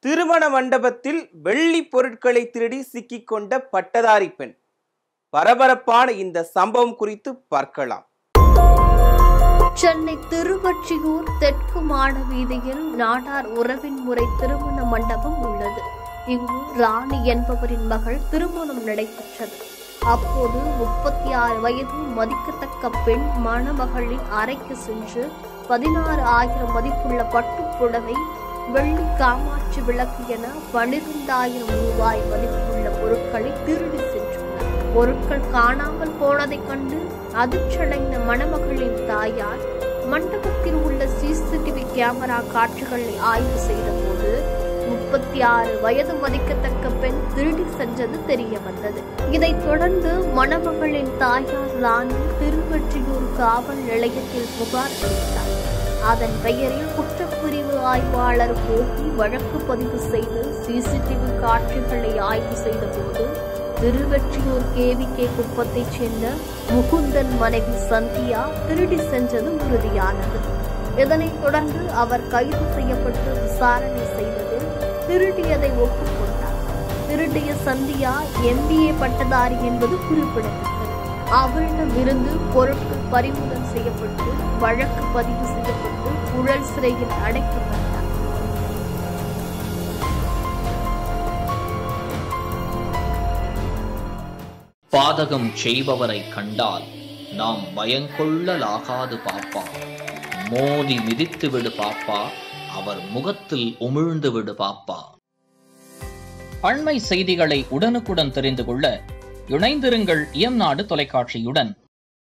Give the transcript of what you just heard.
திருமண மண்டபத்தில் வெள்ளி பொருட்களை திருடி சிக்கிக்கொண்ட பட்டதாரி பெண் பரபரப்பான இந்த சம்பவம் குறித்து பார்க்கலாம் சென்னை திருவொற்றியூர் தெற்கு மாட வீதியில் நாடார் உறவின் முறை திருமண மண்டபம் உள்ளது இங்கு ராணி என்பவரின் மகள் திருமணம் நடைபெற்றது அப்போது முப்பத்தி ஆறு வயது மதிக்கத்தக்க பெண் மணமகளின் அறைக்கு சென்று பதினாறு ஆயிரம் மதிப்புள்ள பட்டுப் புடவை வெள்ளி காமாட்சி விளக்கு என பனிரெண்டாயிரம் ரூபாய் மதிப்புள்ள பொருட்களை திருடி சென்றுள்ளார் பொருட்கள் காணாமல் போனதைக் கண்டு அதிர்ச்சியடைந்த மணமகளின் தாயார் மண்டபத்தில் உள்ள சிசிடிவி கேமரா காட்சிகளை ஆய்வு செய்தபோது முப்பத்தி ஆறு வயது மதிக்கத்தக்க பெண் திருடி சென்றது தெரிய வந்தது இதைத் தொடர்ந்து மணமகளின் தாயார் ராணி திருவொற்றியூர் காவல் நிலையத்தில் புகார் அளித்தார் அதன் பெயரில் குற்றப்பிரிவு ஆய்வாளர் போகி வழக்கு பதிவு செய்து சிசிடிவி காட்சிகளை ஆய்வு செய்தபோது திருவெற்றியூர் கேவிகே குப்பத்தைச் சேர்ந்த முகுந்தன் மனைவி சந்தியா திருடி சென்றது உறுதியானது இதனைத் தொடர்ந்து அவர் கைது செய்யப்பட்டு விசாரணை செய்ததில் திருடியதை ஒப்புக்கொண்டார் திருடிய சந்தியா எம்பிஏ பட்டதாரி என்பது குறிப்பிடத்தக்கது அவரிடமிருந்து பொருட்கள் பறிமுதல் செய்யப்பட்டு வழக்கு பதிவு செய்யப்பட்டு புழல் சிறையில் அடைக்கப்பட்டார் பாதகம் செய்பவரை கண்டால் நாம் பயங்கொள்ளலாகாது பாப்பா மோதி மிதித்து விடு பாப்பா அவர் முகத்தில் உமிழ்ந்து விடு பாப்பா அண்மை செய்திகளை உடனுக்குடன் தெரிந்து கொள்ள இணைந்திருங்கள் இயம்நாடு தொலைக்காட்சியுடன்